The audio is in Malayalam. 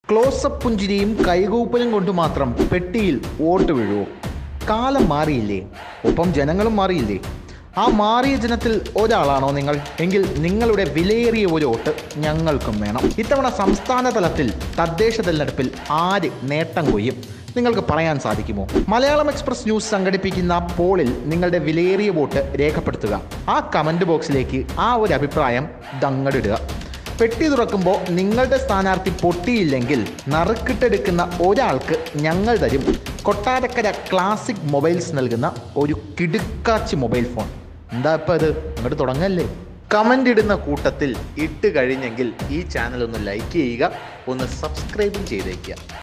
ക്ലോസപ്പ് പുഞ്ചിരിയും കൈകൂപ്പലും കൊണ്ട് മാത്രം പെട്ടിയിൽ വോട്ട് വീഴുവോ കാലം മാറിയില്ലേ ഒപ്പം ജനങ്ങളും മാറിയില്ലേ ആ മാറിയ ജനത്തിൽ ഒരാളാണോ നിങ്ങൾ എങ്കിൽ നിങ്ങളുടെ വിലയേറിയ ഒരു വോട്ട് ഞങ്ങൾക്കും വേണം ഇത്തവണ സംസ്ഥാന തലത്തിൽ തദ്ദേശ തെരഞ്ഞെടുപ്പിൽ ആര് നേട്ടം കൊയ്യും നിങ്ങൾക്ക് പറയാൻ സാധിക്കുമോ മലയാളം എക്സ്പ്രസ് ന്യൂസ് സംഘടിപ്പിക്കുന്ന പോളിൽ നിങ്ങളുടെ വിലയേറിയ വോട്ട് രേഖപ്പെടുത്തുക ആ കമൻറ്റ് ബോക്സിലേക്ക് ആ ഒരു അഭിപ്രായം ദങ്ങടിടുക പെട്ടി തുറക്കുമ്പോൾ നിങ്ങളുടെ സ്ഥാനാർത്ഥി പൊട്ടിയില്ലെങ്കിൽ നറുക്കിട്ടെടുക്കുന്ന ഒരാൾക്ക് ഞങ്ങൾ തരും കൊട്ടാരക്കര ക്ലാസിക് മൊബൈൽസ് നൽകുന്ന ഒരു കിടുക്കാച്ചി മൊബൈൽ ഫോൺ എന്താ ഇപ്പം ഇത് അങ്ങോട്ട് തുടങ്ങല്ലേ കമൻ്റ് ഇടുന്ന കൂട്ടത്തിൽ ഇട്ട് കഴിഞ്ഞെങ്കിൽ ഈ ചാനൽ ഒന്ന് ലൈക്ക് ചെയ്യുക ഒന്ന് സബ്സ്ക്രൈബും ചെയ്തേക്കുക